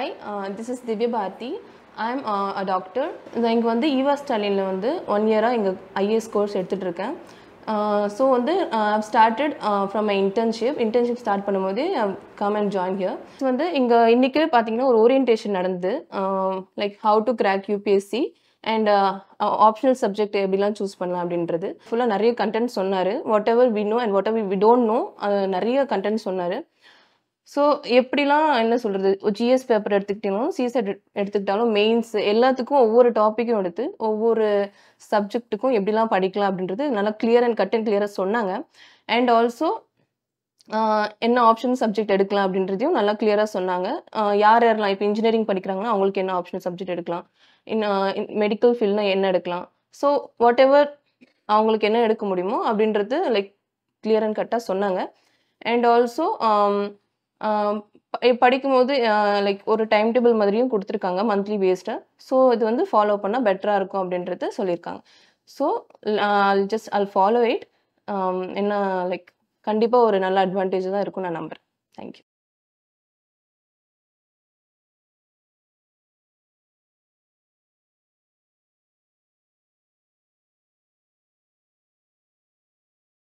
hi this is Divya Bharathi I am a doctor நான் இங்கே வந்து ஈவா ஸ்டாலினில் வந்து ஒன் இயராக இங்கே ஐஏஎஸ் கோர்ஸ் எடுத்துகிட்டு இருக்கேன் ஸோ வந்து I've started from my internship internship start பண்ணும்போது கம் அண்ட் ஜாயின் ஹியர் வந்து இங்கே இன்றைக்கி பார்த்தீங்கன்னா ஒரு ஓரியன்டேஷன் நடந்தது like how to crack UPSC and optional subject எப்படிலாம் சூஸ் பண்ணலாம் அப்படின்றது ஃபுல்லாக நிறைய கண்டென்ட் சொன்னார் what ever we know and what ever we don't know நிறைய கண்டென்ட் சொன்னார் ஸோ எப்படிலாம் என்ன சொல்கிறது ஜிஎஸ் பேப்பர் எடுத்துக்கிட்டாலும் சிசெட் எடுத்துக்கிட்டாலும் மெயின்ஸ் எல்லாத்துக்கும் ஒவ்வொரு டாப்பிக்கும் எடுத்து ஒவ்வொரு சப்ஜெக்ட்டுக்கும் எப்படிலாம் படிக்கலாம் அப்படின்றது நல்லா கிளியர் அண்ட் கட் அண்ட் கிளியராக சொன்னாங்க அண்ட் ஆல்சோ என்ன ஆப்ஷன் சப்ஜெக்ட் எடுக்கலாம் அப்படின்றதையும் நல்லா கிளியராக சொன்னாங்க யார் யாரெல்லாம் இப்போ இன்ஜினியரிங் படிக்கிறாங்கன்னா அவங்களுக்கு என்ன ஆப்ஷனல் சப்ஜெக்ட் எடுக்கலாம் இன்னும் மெடிக்கல் ஃபீல்ட்னா என்ன எடுக்கலாம் ஸோ வாட் எவர் அவங்களுக்கு என்ன எடுக்க முடியுமோ அப்படின்றது லைக் கிளியர் அண்ட் கட்டாக சொன்னாங்க அண்ட் ஆல்சோ படிக்கும்போது லைக் ஒரு டைம் டேபிள் மாதிரியும் கொடுத்துருக்காங்க மந்த்லி பேஸ்டாக ஸோ இது வந்து ஃபாலோ பண்ணால் பெட்டராக இருக்கும் அப்படின்றது சொல்லியிருக்காங்க so just all follow it என்ன லைக் கண்டிப்பாக ஒரு நல்ல அட்வான்டேஜ் தான் இருக்கும் நான் நம்புகிறேன் தேங்க்யூ